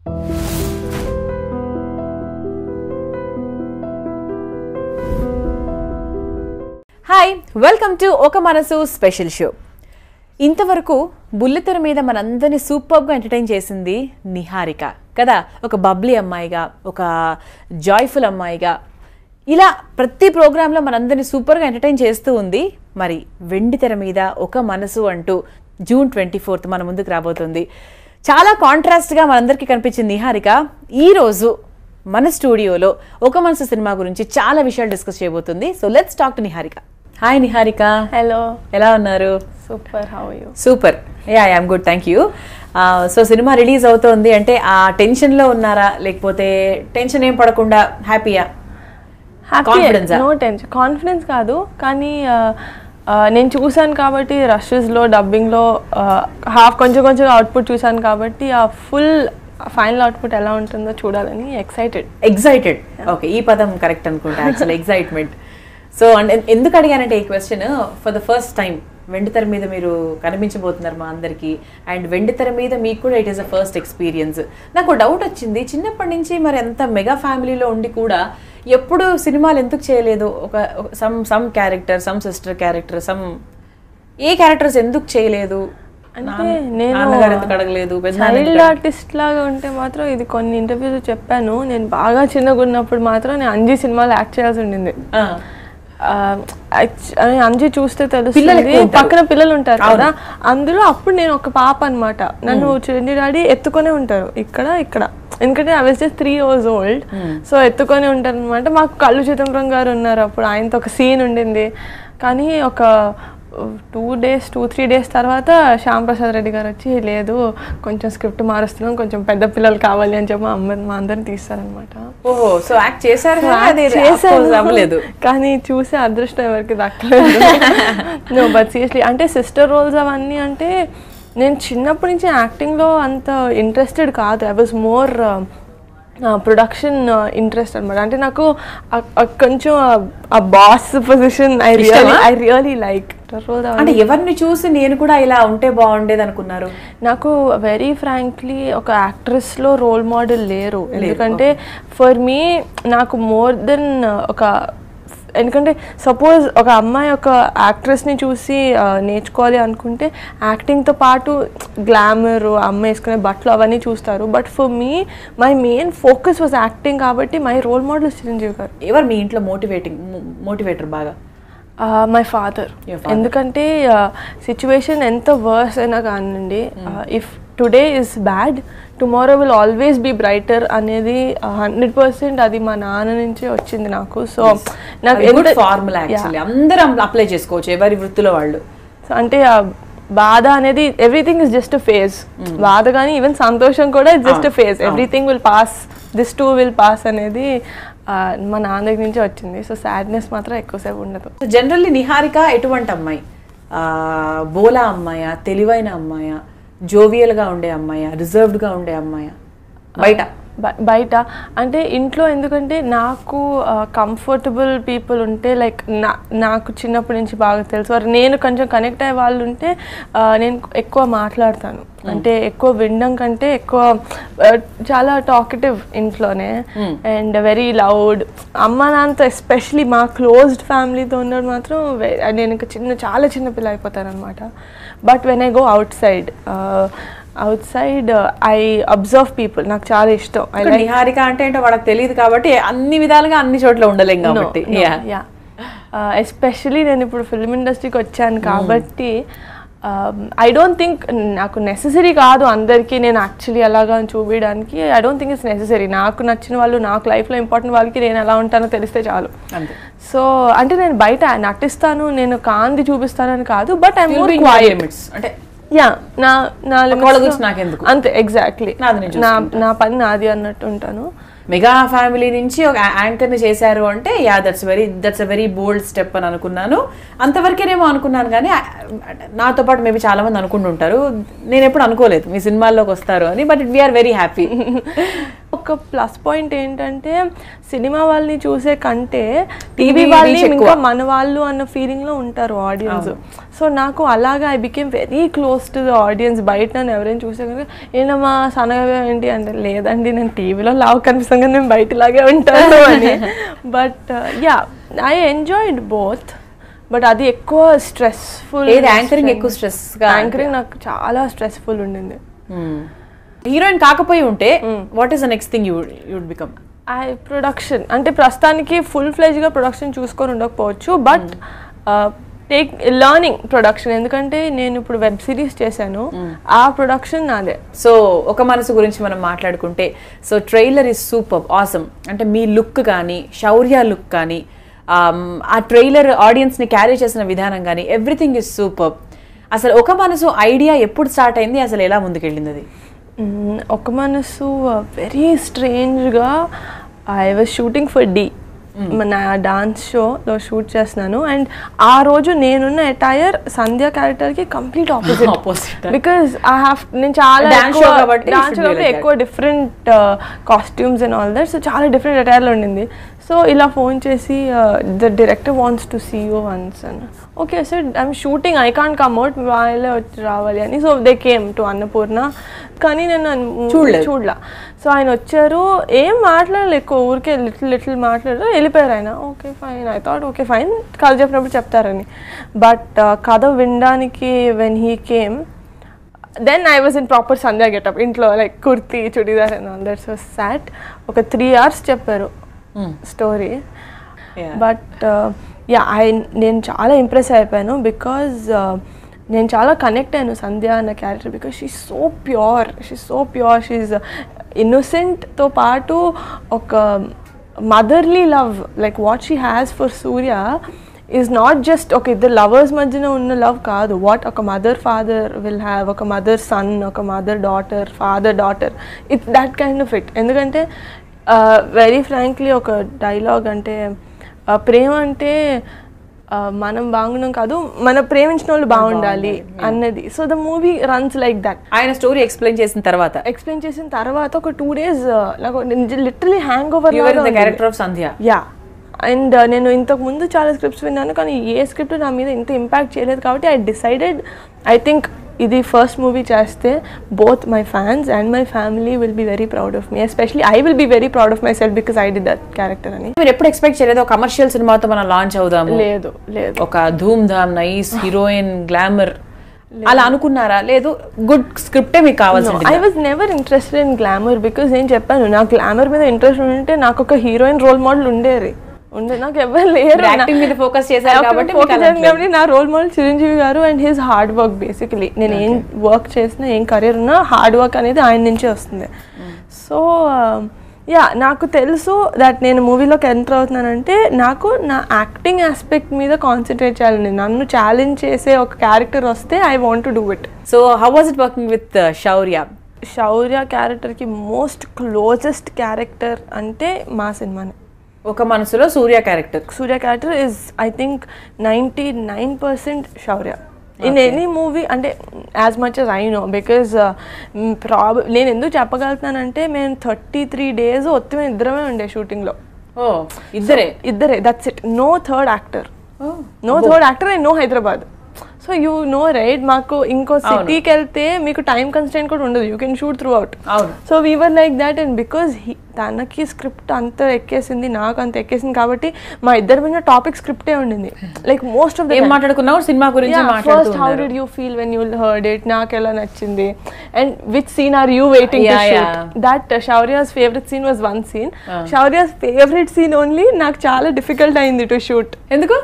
Hi welcome to ఒక మనసు special show ఇంతవరకు బుల్లితెర మీద మనందరినీ సూపర్గా ఎంటర్టైన్ చేసింది నిహారిక కదా ఒక బబ్లీ అమ్మాయిగా ఒక జాయ్ఫుల్ అమ్మాయిగా ఇలా ప్రతి ప్రోగ్రాంలో మనందరినీ సూపర్గా ఎంటర్టైన్ చేస్తూ ఉంది మరి వెండి తెర మీద ఒక మనసు అంటూ జూన్ ట్వంటీ ఫోర్త్ మన ముందుకు రాబోతుంది చాలా కాంట్రాస్ట్గా మనందరికీ కనిపించింది నిహారిక ఈరోజు మన స్టూడియోలో ఒక మనసు సినిమా గురించి చాలా విషయాలు డిస్కస్ చేయబోతుంది so let's talk to Niharika hi Niharika hello ఎలా ఉన్నారు super how you super yeah I'm good thank you so cinema release అవుతోంది అంటే ఆ టెన్షన్లో ఉన్నారా లేకపోతే టెన్షన్ ఏం పడకుండా హ్యాపీయా Confidence ఆ? నో టెన్షన్ కాన్ఫిడెన్స్ కాదు కానీ ఆ, ఆ, నేను చూశాను కాబట్టి రషెస్లో డబ్బింగ్లో హాఫ్ కొంచెం కొంచెం అవుట్పుట్ చూశాను కాబట్టి ఆ ఫుల్ ఫైనల్ అవుట్పుట్ ఎలా ఉంటుందో చూడాలని ఎక్సైటెడ్ ఎగ్జైటెడ్ ఓకే ఈ పదం కరెక్ట్ అనుకుంటా యాక్చువల్ ఎగ్జైట్మెంట్ సో అండ్ ఎందుకు అడిగానంటే ఈ question for the first time వెండితెర మీద మీరు కనిపించబోతున్నారు మా అందరికీ అండ్ వెండితెర మీద మీకు కూడా it is a first experience నాకు డౌట్ వచ్చింది చిన్నప్పటి నుంచి మరి ఎంత మెగా ఫ్యామిలీలో ఉండి కూడా ఎప్పుడు సినిమాలు ఎందుకు చేయలేదు ఒక some some character some sister character some ఏ క్యారెక్టర్స్ ఎందుకు చేయలేదు అంటే నాన్న- నేను నాన్నగారు ఎందుకు అడగలేదు పెద్దనాన్న ఎందుకు చైల్డ్ ఆర్టిస్ట్ లాగా ఉంటే మాత్రం ఇది కొన్ని ఇంటర్వ్యూస్ చెప్పాను నేను బాగా చిన్నగా ఉన్నప్పుడు మాత్రం నేను అంజీ సినిమాలో యాక్ట్ చేయాల్సి ఉండింది ఆ. ఆ, యాక్చు- అని అంజీ చూస్తే పిల్లలు తెలుస్తుంది ఎక్కువ ఉంటారు. పక్కన పిల్లలు ఉంటారు కదా అందులో అప్పుడు నేను ఒక పాప అన్నమాట నన్ను చిరంజీ డాడీ ఎత్తుకొనే ఉంటారు ఇక్కడ ఇక్కడ ఎందుకంటే I was just three years old so ఎత్తుకొని ఉంటారు అనమాట మాకు కళ్ళు చిదంబరం గారు ఉన్నారు అప్పుడు ఆయనతో ఒక సీన్ ఉండింది కానీ ఒక two days two three days తర్వాత శ్యామ్ ప్రసాద్ రెడ్డి గారు వచ్చి లేదు కొంచెం స్క్రిప్ట్ మారుస్తున్నాం కొంచెం పెద్ద పిల్లలు కావాలి అని చెప్పి మా అమ్మ మా అందరిని తీస్తారనమాట ఓహో సో యాక్ట్ చేశారు కానీ అది చేశాను. of course అవ్వలేదు కానీ చూసే అదృష్టం ఎవరికి దక్కలేదు నో బట్ సీరియస్లీ అంటే సిస్టర్ రోల్స్ అవన్నీ అంటే నేను చిన్నప్పటి నుంచి యాక్టింగ్లో అంత ఇంట్రెస్టెడ్ కాదు I was more production interest అనమాట అంటే నాకు ఆ- ఆ కొంచెం ఆ బాస్ పొజిషన్ ఐ రియలీ ఇష్టమా? ఐ రియలీ లైక్ రోల్ అంటే ఎవరిని చూసి నేను కూడా ఇలా ఉంటే బాగుండేది అనుకున్నారు నాకు వెరీ ఫ్రాంక్లీ ఒక యాక్ట్రెస్లో రోల్ మోడల్ లేరు ఎందుకంటే ఫర్ మీ నాకు మోర్ దెన్ ఒక ఎందుకంటే సపోజ్ ఒక అమ్మాయి ఒక యాక్ట్రెస్ని చూసి ఆ, నేర్చుకోవాలి అనుకుంటే యాక్టింగ్తో పాటు గ్లామర్ అమ్మాయి వేసుకునే బట్టలు అవన్నీ చూస్తారు but for me my main focus was acting కాబట్టి my role model Chiranjeevi garu ఎవరు మీ ఇంట్లో మోటివేటింగ్ మోటివేటర్ బాగా మై ఫాదర్ Your father. ఎందుకంటే సిచ్యువేషన్ ఎంత వర్స్ అయినా కానివ్వండి if today is bad tomorrow will always be brighter అనేది హండ్రెడ్ పర్సెంట్ అది మా నాన్న నుంచే వచ్చింది నాకు సో నాకు గుడ్ ఎంత ఫార్ములా యాక్చువల్లీ అందరం అప్లై చేసుకోవచ్చు ఎవరి వృత్తిలో వాళ్ళు So, అంటే ఆ బాధ అనేది ఎవ్రీథింగ్ ఇస్ జస్ట్ ఫేజ్ బాధ కానీ ఈవెన్ సంతోషం కూడా just phase everything will pass this too will pass అనేది ఆ, మా నాన్న దగ్గర నుంచే వచ్చింది సో సాడ్నెస్ మాత్రం ఎక్కువసేపు ఉండదు జనరల్లీ నిహారిక ఎటువంటి అమ్మాయి ఆ, బోలా అమ్మాయా తెలివైన అమ్మాయా జోవియల్గా ఉండే అమ్మాయా రిజర్వ్డ్గా ఉండే అమ్మాయా బయట బ- బయట అంటే ఇంట్లో ఎందుకంటే నాకు కంఫర్టబుల్ పీపుల్ ఉంటే లైక్ నా నాకు చిన్నప్పటి నుంచి బాగా తెలుసు వారు నేను కొంచెం కనెక్ట్ అయ్యే వాళ్ళు ఉంటే ఆ, నేను ఎక్కువ మాట్లాడతాను అంటే ఎక్కువ వినడం కంటే ఎక్కువ ఆ, చాలా టాకెటివ్ ఇంట్లోనే అండ్ వెరీ లౌడ్ అమ్మ నాన్నతో ఎస్పెషలీ మా క్లోజ్డ్ ఫ్యామిలీతో ఉన్నప్పుడు మాత్రం ve- నేను ఇంకా చిన్న చాలా చిన్న పిల్ల అయిపోతాను అనమాట but when I go outside outside I observe people నాకు చాలా ఇష్టం ఐ ఇక్కడ నిహారిక అంటే ఏంటో వాళ్ళకి తెలియదు కాబట్టి అన్ని విధాలుగా అన్ని చోట్ల ఉండలేం కాబట్టి Yeah. యా ఎస్పెషలీ నేను ఇప్పుడు ఫిల్మ్ ఇండస్ట్రీకి వచ్చాను కాబట్టి ఐ డోంట్ థింక్ నాకు నెససరీ కాదు అందరికీ నేను యాక్చువల్లీ ఎలాగా అని చూపించడానికి I don't think it's necessary నాకు నచ్చిన వాళ్ళు నాకు లైఫ్లో ఇంపార్టెంట్ వాళ్ళకి నేను ఎలా ఉంటానో తెలిస్తే చాలు అంతే సో అంటే నేను బయట నటిస్తాను నేను కాంది చూపిస్తానని కాదు but I You'll more be in your quite limits. అంటే యా నా నా వాళ్ళ limits గురించి లో- నాకెందుకు? అంతే ఎగ్జాక్ట్లీ నాది నేను నా నా పని నాది అన్నట్టు ఉంటాను మెగా ఫ్యామిలీ నుంచి ఒక యాంకర్ ని చేశారు అంటే yeah that's very that's a very bold step అని అనుకున్నాను అంతవరకేనేమో అనుకున్నాను కానీ ఆ, నాతో పాటు మేబీ చాలా మంది అనుకుంటుంటారు నేను ఎప్పుడు అనుకోలేదు మీ సినిమాల్లోకి వస్తారు అని బట్ వీఆర్ వెరీ హ్యాపీ ఒక ఒక ప్లస్ పాయింట్ ఏంటంటే సినిమా వాళ్ళని చూసే కంటే TV టీవీ వాళ్ళని reach ఎక్కువ. ఇంకా మన వాళ్ళు అన్న ఫీలింగ్లో ఉంటారు ఆడియన్స్ సో నాకు అలాగా I became very close to the audience బయట నన్ను ఎవరైనా చూసే కనుక ఏనమ్మా సన్నగా ఏంటి అంటే లేదండి నేను టీవీలో లావు కనిపిస్తాను కానీ నేను బయటలాగే ఉంటాను అని but yeah I enjoyed both but అది ఎక్కువ స్ట్రెస్ఫుల్ ఏది యాంకరింగ్ ఎక్కువ స్ట్రెస్ గా యాంకరింగ్ నాకు చాలా స్ట్రెస్ఫుల్ ఉండింది హీరోయిన్ కాకపోయి ఉంటే what is the next thing you would become I production అంటే ప్రస్తుతానికి ఫుల్ ఫ్లెజ్గా ప్రొడక్షన్ చూసుకొని ఉండకపోవచ్చు బట్ టేక్ లర్నింగ్ ప్రొడక్షన్ ఎందుకంటే నేను ఇప్పుడు వెబ్ సిరీస్ చేశాను ఆ ప్రొడక్షన్ నాదే సో ఒక మనసు గురించి మనం మాట్లాడుకుంటే so trailer is super awesome అంటే మీ లుక్ కానీ శౌర్య లుక్ కానీ ఆమ్, ఆ ట్రైలర్ ఆడియన్స్ని క్యారీ చేసిన విధానం కానీ ఎవ్రీథింగ్ ఇస్ సూపర్ అసలు ఒక మనసు ఐడియా ఎప్పుడు స్టార్ట్ అయింది అసలు ఎలా ముందుకెళ్ళింది అది మ్మ్. ఒక మనసు వెరీ స్ట్రేంజ్గా I was shooting for the the dance షోలో షూట్ చేస్తున్నాను అండ్ ఆ రోజు నేనున్న అటైర్ సంధ్య క్యారెక్టర్కి complete opposite Opposite. Because I have నేను చాలా Dance show కాబట్టి it డాన్స్ should be కాబట్టి like ఎక్కువ different costumes and all that so చాలా డిఫరెంట్ అటైర్లో ఉండింది సో ఇలా ఫోన్ చేసి the director wants to see you once అని okay sir I'm shooting I can't come out వాళ్ళే వచ్చి రావాలి అని so they came to Annapurna కానీ నేను చూడలేదు. చూడలా సో ఆయన వచ్చారు ఏం మాట్లాడలేదు ఎక్కువ ఊరికే లిటిల్ లిటిల్ మాట్లాడారు వెళ్ళిపోయారు ఆయన okay fine I thought okay fine కథ చెప్పినప్పుడు చెప్తారని బట్ కథ వినడానికి when he came then I was in proper Sandhya getup ఇంట్లో like kurti churidar and all that so sat ఒక త్రీ అవర్స్ చెప్పారు story Yeah. But yeah I నేను చాలా ఇంప్రెస్ అయిపోయాను బికాజ్ నేను చాలా కనెక్ట్ అయ్యాను సంధ్య అన్న character because she so pure she so pure she ఇన్నోసెంట్తో పాటు ఒక motherly love like what she has for Surya is not just ఒక ఇద్దరు లవర్స్ మధ్యన ఉన్న లవ్ కాదు వాట్ ఒక మదర్ ఫాదర్ విల్ హ్యావ్ ఒక మదర్ సన్ ఒక mother daughter father daughter it that kind of it ఎందుకంటే వెరీ ఫ్రాంక్లీ ఒక డైలాగ్ అంటే ఆ, ప్రేమ అంటే ఆ, మనం బాగుండడం కాదు మన ప్రేమించిన వాళ్ళు బాగుండాలి అన్నది so the movie runs like that ఆయన స్టోరీ ఎక్స్ప్లెయిన్ చేసిన తర్వాత ఎక్స్ప్లెయిన్ చేసిన తర్వాత ఒక టూ డేస్ నాకు literally hangover your the character of Sandhya yeah and నేను ఇంతకు ముందు చాలా స్క్రిప్ట్స్ విన్నాను కానీ ఏ స్క్రిప్ట్ నా మీద ఇంత ఇంపాక్ట్ చేయలేదు కాబట్టి ఐ డిసైడెడ్ ఐ థింక్ ఇది ఫస్ట్ మూవీ చేస్తే both my fans and my family will be very proud of me especially I will be very proud of myself because I did that character అని మీరు ఎప్పుడు expect చేయలేదు ఒక commercial సినిమాతో మనం launch అవుదాము లేదు లేదు ఒక ధూమ్ ధామ్ నైస్ హీరోయిన్ గ్లామర్ అలా అనుకున్నారా లేదు గుడ్ స్క్రిప్టే మీకు కావాల్సింది I was never interested in glamour because నేను చెప్పాను నాకు గ్లామర్ మీద ఇంట్రెస్ట్ ఉంటే నాకు ఒక హీరోయిన్ రోల్ మోడల్ ఉండేది ఉండే నాకు ఎవరు లేరు యాక్టింగ్ మీద ఫోకస్ చేశారు కాబట్టి మీకు Focus అలా చేశాను కాబట్టి నా role model Chiranjeevi garu and his hard work basically నేను ఏం వర్క్ చేసినా ఏం కెరీర్ ఉన్నా హార్డ్ వర్క్ అనేది ఆయన నుంచే వస్తుంది సో యా నాకు తెలుసు దట్ నేను మూవీలోకి ఎంటర్ అవుతున్నానంటే నాకు నా యాక్టింగ్ ఆస్పెక్ట్ మీద కాన్సన్ట్రేట్ చేయాలని నన్ను ఛాలెంజ్ చేసే ఒక క్యారెక్టర్ వస్తే I want to do it so how was it working with Shaurya Shaurya క్యారెక్టర్కి మోస్ట్ క్లోజెస్ట్ క్యారెక్టర్ అంటే మా సినిమానే ఒక మనసులో Surya character Surya character is I think ninety nine percent Shaurya in any movie అంటే as much as I know because ప్రాబ్ నేను ఎందుకు చెప్పగలుగుతున్నానంటే మేము థర్టీ త్రీ డేస్ ఒత్తిమే ఇద్దరమే ఉండే షూటింగ్లో ఓ ఇద్దరే ఇద్దరే that's it no third actor no third actor and no Hyderabad so you know right మాకు ఇంకో సిటీకి వెళ్తే మీకు టైం కన్స్టెంట్ కూడా ఉండదు you can shoot throughout అవును so we were like that and because తనకి స్క్రిప్ట్ అంత ఎక్కేసింది నాకు అంత ఎక్కేసింది కాబట్టి మా ఇద్దరి మీద టాపిక్ స్క్రిప్టే ఉండింది లైక్ మోస్ట్ ఆఫ్ ద ఏం మాట్లాడుకున్నావు సినిమా గురించి ఫస్ట్ మాట్లాడుతూ how did you feel when you heard it నాకు ఎలా నచ్చింది and which scene are you waiting Yeah, yeah. That Shaurya's favourite scene was one scene Shaurya's favourite scene only నాకు చాలా డిఫికల్ట్ అయింది టు షూట్ ఎందుకు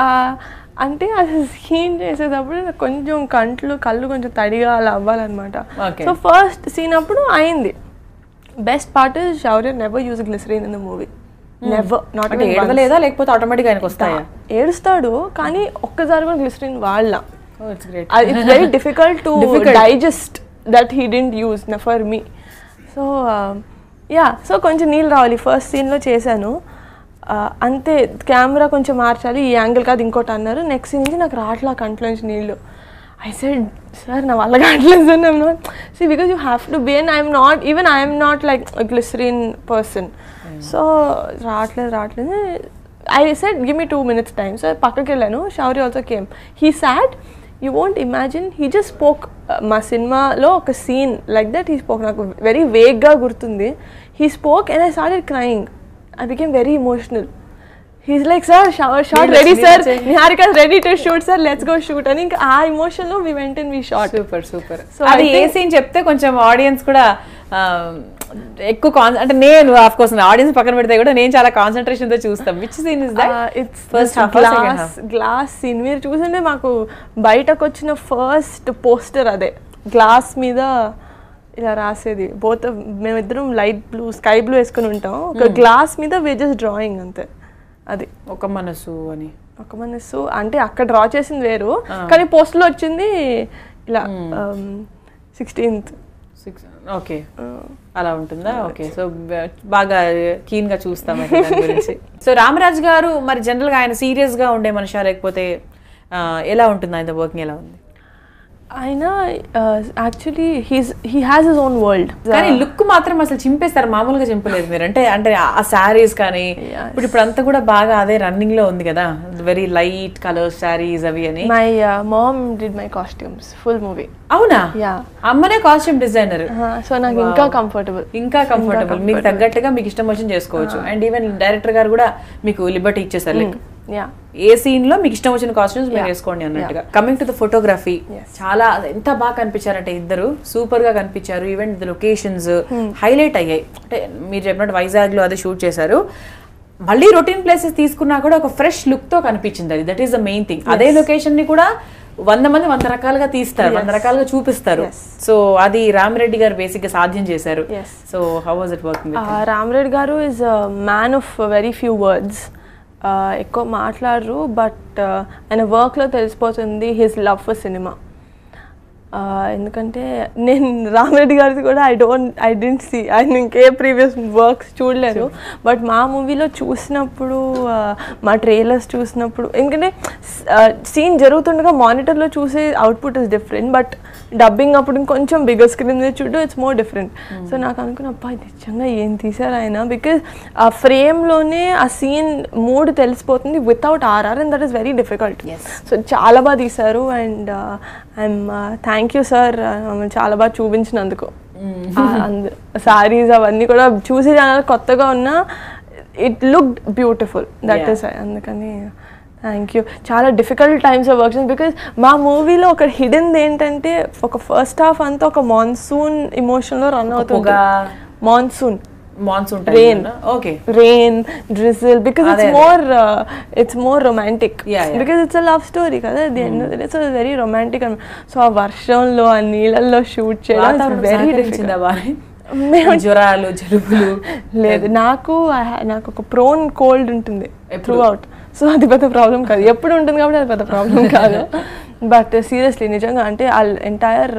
అంటే అది సీన్ చేసేటప్పుడు నాకు కొంచెం కంట్లు కళ్ళు కొంచెం తడిగా అలా అవ్వాలన్నమాట Okay. సో ఫస్ట్ సీన్ అప్పుడు అయింది best part is Shaurya never use glycerine in the movie never not అంటే ఏడవలేదా లేకపోతే ఆటోమేటిక్ ఆయనకు వస్తాయా ఏడుస్తాడు కానీ ఒక్కసారి కూడా గ్లిసరీన్ వాళ్ళ it's great it's very difficult to Difficult. Digest that he didn't use for me so yeah so కొంచెం నీళ్ళు రావాలి ఫస్ట్ సీన్లో చేశాను Uh, అంతే కెమెరా కొంచెం మార్చాలి ఈ యాంగిల్ కాదు ఇంకోటి అన్నారు నెక్స్ట్ సీన్ నుంచి నాకు రావట్లా కంట్లో నుంచి నీళ్ళు I said, sir, నా వల్ల కావట్లేదు sir I'm not see because you have to be and I'm not even I'm not like glycerine person so రావట్లేదు రావట్లేదు I said give me two minutes time sir పక్కకి వెళ్ళాను Shauri also came he said you won't imagine he just spoke మా సినిమాలో ఒక scene like that he spoke నాకు very వేగ్గా గుర్తుంది he spoke and I started crying I became very emotional he's like sir shower shot ready sir Niharika ready to shoot sir let's go shoot అని ఇంకా ఆ emotion లో we went in we shot super super So, అది I ఏ think- scene చెప్తే కొంచెం audience కూడా ఆ, ఎక్కువ కాన్ అంటే నేను ఆఫ్ కోర్స్ ఆడియన్స్ పక్కన పెడితే కూడా నేను చాలా కాన్సన్ట్రేషన్ తో చూస్తాం which scene is that it's first half glass glass scene మీరు చూసింటే మాకు బయటకు వచ్చిన ఫస్ట్ పోస్టర్ అదే గ్లాస్ మీద ఇలా రాసేది బోత్ మేమిద్దరం లైట్ బ్లూ స్కై బ్లూ వేసుకుని ఉంటాం ఒక గ్లాస్ మీద వే జస్ట్ డ్రాయింగ్ అంతే అది ఒక మనసు అని ఒక మనసు అంటే అక్కడ డ్రా చేసింది వేరు కానీ పోస్ట్ లో వచ్చింది ఇలా సిక్స్టీన్త్ సిక్స్ ఓకే అలా ఉంటుందా ఓకే సో బాగా కీన్ గా చూస్తాం అయితే దాని గురించి సో రామరాజ్ గారు మరి జనరల్ గా ఆయన సీరియస్ గా ఉండే మనిషా లేకపోతే ఆ, ఎలా ఉంటుంది ఆయన వర్కింగ్ ఎలా ఉంది ఆయన actually he's he has his own world కానీ లుక్ మాత్రం అసలు చింపేస్తారు మామూలుగా చింపలేదు మీరు అంటే అంటే ఆ శారీస్ కానీ ఇప్పుడు ఇప్పుడు అంతా కూడా బాగా అదే రన్నింగ్ లో ఉంది కదా వెరీ లైట్ కలర్స్ శారీస్ అవి అని my mom did my costumes full movie అవునా యా అమ్మనే కాస్ట్యూమ్ డిజైనర్ సో నాకు ఇంకా కంఫర్టబుల్ ఇంకా కంఫర్టబుల్ మీకు తగ్గట్టుగా మీకు ఇష్టం వచ్చింది చేసుకోవచ్చు అండ్ ఈవెన్ డైరెక్టర్ గారు కూడా మీకు లిబర్టీ ఇచ్చేసారు లైక్ యా ఏ సీన్ లో మీకు ఇష్టం వచ్చిన కాస్ట్యూమ్స్ మీరు వేసుకోండి అన్నట్టుగా కమింగ్ టు ద ఫోటోగ్రఫీ చాలా ఎంత బాగా కనిపించారంటే ఇద్దరు సూపర్ గా కనిపించారు ఈవెన్ ద లొకేషన్స్ హైలైట్ అయ్యాయి అంటే మీరు చెప్పినట్టు వైజాగ్ లో అది షూట్ చేశారు మళ్ళీ రొటీన్ ప్లేసెస్ తీసుకున్నా కూడా ఒక ఫ్రెష్ లుక్ తో కనిపించింది అది that is the main thing అదే లొకేషన్ ని కూడా వంద మంది వంద రకాలుగా తీస్తారు వంద రకాలుగా చూపిస్తారు సో అది రామిరెడ్డి గారు బేసిక్ గా సాధ్యం చేశారు Yes. So how was it working Ramareddy garu is man of very few words ఎక్కువ మాట్లాడరు బట్ ఆయన వర్క్లో తెలిసిపోతుంది హిస్ లవ్ ఫర్ సినిమా ఎందుకంటే నేను రామరెడ్డి గారిది కూడా I don't I don't see ఆయన ఇంకే ప్రీవియస్ వర్క్స్ చూడలేదు బట్ మా మూవీలో చూసినప్పుడు uh, మా ట్రైలర్స్ చూసినప్పుడు ఎందుకంటే సీన్ జరుగుతుండగా మానిటర్లో చూసే output is different but dubbing అప్పుడు ఇంకొంచెం బిగ్గర్ స్క్రీన్ మీద చూడడం ఇట్స్ మోర్ డిఫరెంట్ సో నాకు అనుకున్న అబ్బా ఇది నిజంగా ఏం తీసారు ఆయన బికాజ్ ఆ ఫ్రేమ్లోనే ఆ సీన్ మూడ్ తెలిసిపోతుంది without RR and that is very difficult so చాలా బాగా తీశారు and I'm thank you sir చాలా బాగా చూపించినందుకు సారీస్ అవన్నీ కూడా చూసి చాలా కొత్తగా ఉన్నా it look beautiful that Yeah. Is అందుకని థ్యాంక్ యూ చాలా difficult times of works because మా మూవీలో ఒక హిడెన్ ఏంటంటే ఒక ఫస్ట్ హాఫ్ అంతా ఒక మాన్సూన్ ఇమోషన్లో రన్ అవుతుంది పొగ. Monsoon monsoon Rain. Okay rain, drizzle, because అదే, it's అదే. more, uh, it's more romantic. Yeah, yeah. Because it's a love story కదా at the end of the day. So it's very romantic. And so ఆ వర్షంలో ఆ నీళ్ళల్లో shoot చేయడం వాతావరణం very సహకరించిందా difficult బాగా? జ్వరాలు జలుబులు లేదు నాకు I ha- నాకు ఒక ప్రోన్ కోల్డ్ ఉంటుంది ఎప్పుడు? త్రూ అవుట్ సో అది పెద్ద ప్రాబ్లం కాదు ఎప్పుడు ఉంటుంది కాబట్టి అది పెద్ద ప్రాబ్లం కాదు బట్ సీరియస్లీ నిజంగా అంటే ఆ ఎంటైర్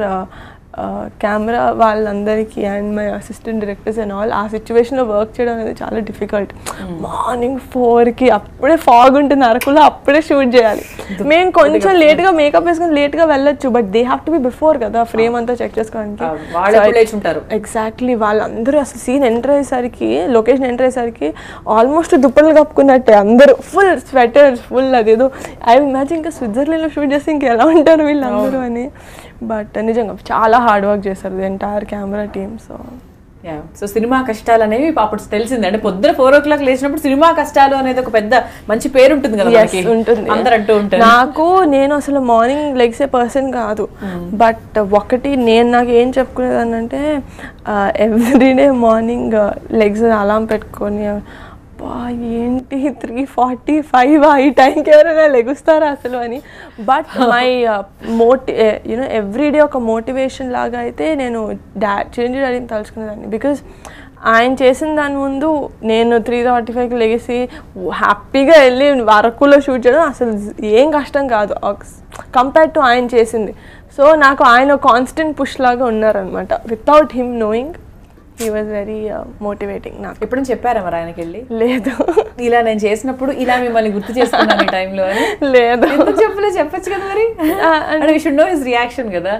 కెమెరా వాళ్ళందరికీ and my assistant directors and all ఆ సిచ్యువేషన్లో వర్క్ చేయడం అనేది చాలా డిఫికల్ట్ మార్నింగ్ ఫోర్కి అప్పుడే ఫాగ్ ఉంటుంది అరకులో అప్పుడే షూట్ చేయాలి మేము కొంచెం లేట్గా మేకప్ వేసుకొని లేట్గా వెళ్ళొచ్చు but they have to be before కదా ఫ్రేమ్ అంతా చెక్ చేసుకోవడానికి ఆ, వాళ్ళు ఎప్పుడు లేచి ఉంటారు ఎగ్జాక్ట్లీ వాళ్ళందరూ అసలు సీన్ ఎంటర్ అయ్యేసరికి లొకేషన్ ఎంటర్ అయ్యేసరికి ఆల్మోస్ట్ దుప్పలు కప్పుకున్నట్టే అందరూ ఫుల్ స్వెటర్స్ ఫుల్ అదేదో ఐ ఇమాజిన్ ఇంకా స్విట్జర్లాండ్లో షూట్ చేస్తే ఇంకా ఎలా ఉంటారు వీళ్ళందరూ అని బట్ నిజంగా చాలా హార్డ్ వర్క్ చేశారు entire camera team so so సినిమా కష్టాలు అనేవి అప్పుడు తెలిసింది అంటే పొద్దున ఫోర్ ఓ క్లాక్ లేచినప్పుడు సినిమా కష్టాలు అనేది ఒక పెద్ద మంచి పేరు ఉంటుంది కదా Yes, మనకి. ఉంటుంది అందరు అంటూ ఉంటారు నాకు నేను అసలు మార్నింగ్ లెగ్సే పర్సన్ కాదు బట్ ఒకటి నేను నాకు ఏం చెప్పుకునేదాన్ని అంటే ఎవ్రీడే మార్నింగ్ లెగ్స్ అలారం పెట్టుకొని "అబ్బా, ఏంటి త్రీ ఫార్టీ ఫైవ్ ఈ టైంకి ఎవరైనా లెగుస్తారా అసలు అని బట్ మై మోటి యూనో ఎవ్రీడే ఒక మోటివేషన్ లాగా అయితే నేను డా చిరంజీవి డాడీని తలుచుకునేదాన్ని బికాజ్ ఆయన చేసిన దాని ముందు నేను త్రీ ఫార్టీ ఫైవ్కి లెగేసి హ్యాపీగా వెళ్ళి అరకులో షూట్ చేయడం అసలు ఏం కష్టం కాదు కంపేర్ టు ఆయన చేసింది సో నాకు ఆయన కాన్స్టెంట్ పుష్ లాగా ఉన్నారనమాట without him knowing he was very motivating నాకు ఎప్పుడు నుంచి చెప్పారా మరి ఆయనకి వెళ్ళి లేదు ఇలా నేను చేసినప్పుడు ఇలా మిమ్మల్ని గుర్తు చేసుకున్నాను ఈ టైంలో అని లేదు ఎందుకు చెప్పలే చెప్పొచ్చు కదా మరి అంటే we should know his reaction కదా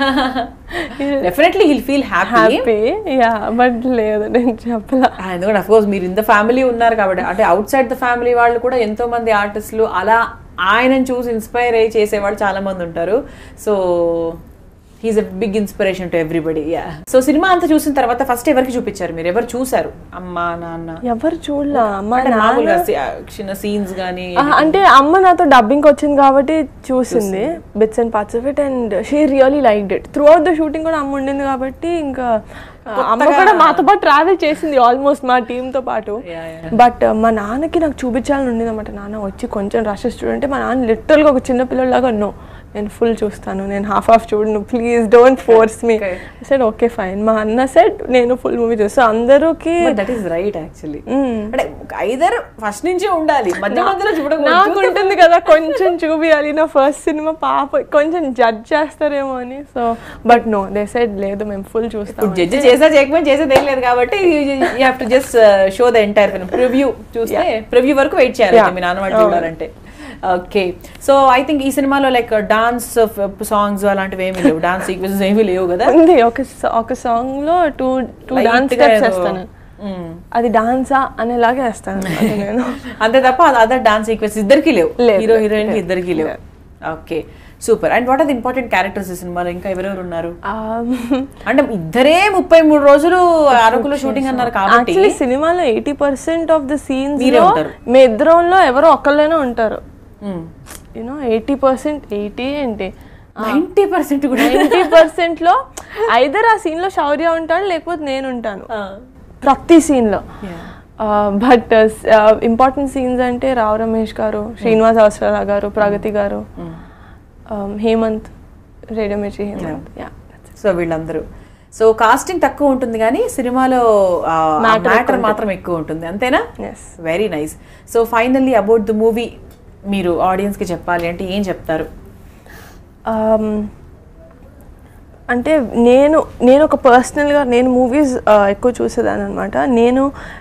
definitely he'll feel happy happy yeah but లేదు నేను చెప్పలా ఎందుకంటే అఫ్ కోర్స్ మీరు ఇంత ఫ్యామిలీ ఉన్నారు కాబట్టి అంటే అవుట్ సైడ్ ద ఫ్యామిలీ వాళ్ళు కూడా ఎంతో మంది ఆర్టిస్టులు అలా ఆయనను చూసి ఇన్స్పైర్ అయ్యి చేసేవాళ్ళు చాలా మంది ఉంటారు so he's a big inspiration to everybody yeah so సినిమా అంతా చూసిన తర్వాత ఫస్ట్ ఎవరికి చూపించారు మీరు ఎవరు చూసారు అమ్మ నాన్న ఎవరు చూడలా అమ్మ అంటే నాన్న మామూలుగా సి- చిన్న సీన్స్ కానీ ఆహా, అంటే అమ్మ నాతో డబ్బింగ్ వచ్చింది కాబట్టి చూసింది bits and parts of it and she really like it throughout the shooting కూడా అమ్మ ఉండింది కాబట్టి ఇంకా ఆ, అమ్మ కూడా మాతో పాటు ట్రావెల్ చేసింది ఆల్మోస్ట్ మా టీమ్ తో పాటు Yeah, బట్ మా నాన్నకి నాకు చూపించాలని ఉండేది అనమాట నాన్న వచ్చి కొంచెం రషెస్ చూడంటే మా నాన్న లిటరల్గా ఒక చిన్న పిల్లలాగా నో నేను ఫుల్ చూస్తాను నేను హాఫ్ హాఫ్ చూడను please don't force me Okay. Said okay fine మా అన్న సెడ్ నేను ఫుల్ మూవీ చూస్తాను అందరికి దట్ ఈస్ రైట్ యాక్చువల్లీ అంటే ఐదర్ ఫస్ట్ నుంచే ఉండాలి మధ్య మధ్యలో నాకు చూడకూడదు ఉంటుంది కదా కొంచెం చూపియాలి నా ఫస్ట్ సినిమా పాప కొంచెం జడ్జ్ చేస్తారేమో అని so but no they side లేదు మేము ఫుల్ చూస్తాం జడ్జి చేసా చేయకపోయినా చేసేది ఏం లేదు కాబట్టి you have to just show the entire film preview చూస్తే ప్రివ్యూ వరకు వెయిట్ చేయాలి Yeah. మీ నాన్న వాళ్ళు చూడాలంటే ఓకే సో ఐ థింక్ ఈ సినిమాలో లైక్ డాన్స్ సాంగ్స్ అలాంటివి ఏమీ లేవు డాన్స్ సీక్వెన్సెస్ ఏమీ లేవు కదా ఉంది ఒక స- ఒక సాంగ్ లో టూ టూ Light డాన్స్ గా స్టెప్స్ ఏదో- వేస్తాను మ్మ్. అది డాన్సా అనేలాగే వేస్తాను అన్నమాట నేను అంతే తప్ప అదర్ డాన్స్ సీక్వెన్స్ ఇద్దరికి లేవు లేదు. హీరో హీరోయిన్ కి ఇద్దరికి లేవు లేదు. Okay super and what are the important characters ఈ సినిమాలో ఇంకా ఎవరెవరు ఉన్నారు Um, అంటే ఇద్దరే ముప్పై మూడు రోజులు అరకులో షూటింగ్ అన్నారు కాబట్టి యాక్చువల్లీ సినిమాలో eighty percent of the scenes మీరే లో ఉంటారు. మీ ఇద్దరంలో ఎవరో ఒక్కళ్ళైనా ఉంటారు మ్మ్. యూనో ఎయిటీ పర్సెంట్ ఎయిటీ ఏంటి నైంటీ పర్సెంట్ కూడా నైంటీ పర్సెంట్ లో ఐదర్ ఆ సీన్ లో శౌర్య ఉంటాడు లేకపోతే నేను ఉంటాను ఆ. ప్రతి సీన్ లో Yeah. బట్ ఇంపార్టెంట్ సీన్స్ అంటే రావు రమేష్ గారు శ్రీనివాస్ అవసరాల గారు ప్రగతి గారు um, Hemanth radio Mirchi Hemanth yeah so వీళ్ళందరూ సో కాస్టింగ్ తక్కువ ఉంటుంది కానీ సినిమాలో Matter మ్యాటర్ మాత్రం ఎక్కువ ఉంటుంది అంతేనా yes very nice so finally about the movie మీరు ఆడియన్స్ కి చెప్పాలి అంటే ఏం చెప్తారు Um, అంటే నేను నేను ఒక పర్సనల్గా నేను మూవీస్ ఎక్కువ చూసేదాన్ని అనమాట నేను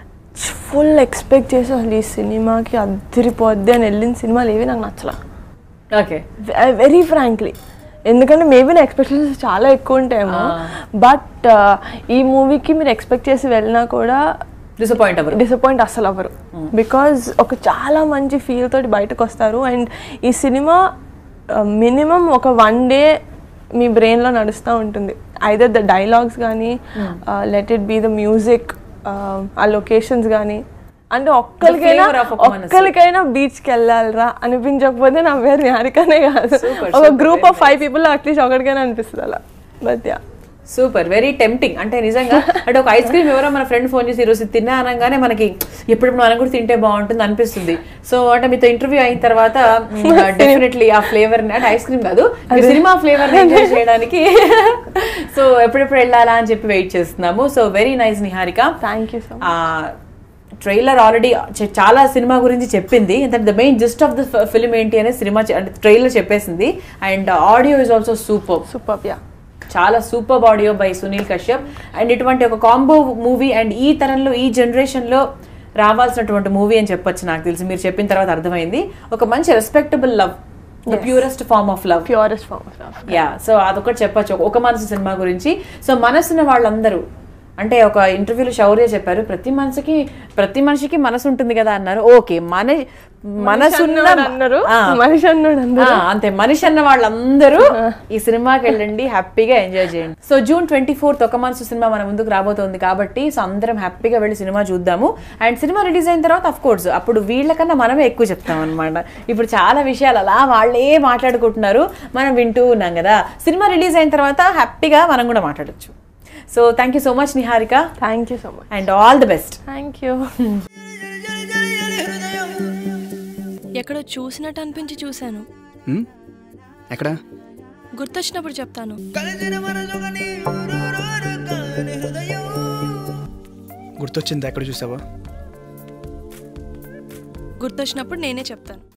ఫుల్ ఎక్స్పెక్ట్ చేసి అసలు ఈ సినిమాకి అద్దరిపోద్ది అని వెళ్ళిన సినిమాలు ఏవి నాకు నచ్చలా ఓకే వెరీ ఫ్రాంక్లీ ఎందుకంటే మేబీ నా ఎక్స్పెక్టేషన్స్ చాలా ఎక్కువ ఉంటాయేమో బట్ ఈ మూవీకి మీరు ఎక్స్పెక్ట్ చేసి వెళ్ళినా కూడా డిసప్పాయింట్ అవ్వరు డిసప్పాయింట్ అస్సలు అవ్వరు బికాజ్ ఒక చాలా మంచి ఫీల్ తోటి బయటకు వస్తారు అండ్ ఈ సినిమా మినిమం ఒక వన్ డే మీ బ్రెయిన్లో నడుస్తూ ఉంటుంది ఐదర్ ద డైలాగ్స్ కానీ let it be the music ఆ లొకేషన్స్ కానీ అంటే ఒక్కరికైనా flavor of ఒక మనసు. ఒక్కరికైనా బీచ్కి వెళ్ళాలిరా అనిపించకపోతే నా పేరు నిహారికనే కాదు Super, ఒక super, group very of five people at least ఒకరికైనా అనిపిస్తుంది అలా but yeah super very tempting అంటే నిజంగా అంటే ఒక ఐస్ క్రీమ్ ఎవరో మన ఫ్రెండ్ ఫోన్ చేసి ఈరోజు తిన్నా అనగానే మనకి ఎప్పుడు మనం కూడా తింటే బాగుంటుంది అనిపిస్తుంది సో అంటే మీతో ఇంటర్వ్యూ అయిన తర్వాత డెఫినెట్లీ ఆ ఫ్లేవర్ అంటే ఐస్ క్రీమ్ కాదు ఈ సినిమా ఫ్లేవర్ ఎంజాయ్ చేయడానికి సో ఎప్పుడెప్పుడు వెళ్ళాలా అని చెప్పి వెయిట్ చేస్తున్నాము so very nice Niharika thank you so ఆ ట్రైలర్ ఆల్రెడీ చాలా సినిమా గురించి చెప్పింది the main gist of the film ఏంటి అనే సినిమా చె- అంటే ట్రైలర్ చెప్పేసింది and audio is also super super yeah చాలా super audio by Sunil Kashyap and ఇటువంటి ఒక కాంబో మూవీ అండ్ ఈ తరంలో ఈ జనరేషన్లో రావాల్సినటువంటి మూవీ అని చెప్పొచ్చు నాకు తెలిసి మీరు చెప్పిన తర్వాత అర్థమైంది ఒక మంచి respectable love the purest form of love purest form of yeah so అదొకటి చెప్పొచ్చు ఒక- ఒక మనసు సినిమా గురించి సో మనసున్న వాళ్ళందరూ అంటే ఒక ఇంటర్వ్యూలో శౌర్య చెప్పారు ప్రతి మనిషికి ప్రతి మనిషికి మనసు ఉంటుంది కదా అన్నారు ఓకే మన మనసున్న అన్నారు ఆ, మనిషి అన్నాడు అందరూ ఆ, అంతే మనిషి అన్న వాళ్ళందరూ ఈ సినిమాకి వెళ్ళండి హ్యాపీగా ఎంజాయ్ చేయండి సో జూన్ ట్వంటీ ఫోర్త్ ఒక మనసు సినిమా మన ముందుకు రాబోతోంది కాబట్టి సో అందరం హ్యాపీగా వెళ్ళి సినిమా చూద్దాము అండ్ సినిమా రిలీజ్ అయిన తర్వాత అఫ్ కోర్స్ అప్పుడు వీళ్ళకన్నా మనమే ఎక్కువ చెప్తాం అనమాట ఇప్పుడు చాలా విషయాలు అలా వాళ్ళే మాట్లాడుకుంటున్నారు మనం వింటూ ఉన్నాం కదా సినిమా రిలీజ్ అయిన తర్వాత హ్యాపీగా మనం కూడా మాట్లాడొచ్చు so thank you so much Niharika thank you so much and all the best thank you ఎక్కడో చూసినట్టు అనిపించి చూశాను హ్మ్? ఎక్కడ గుర్తొచ్చినప్పుడు చెప్తాను గుర్తొచ్చింది ఎక్కడ చూసావా గుర్తొచ్చినప్పుడు నేనే చెప్తాను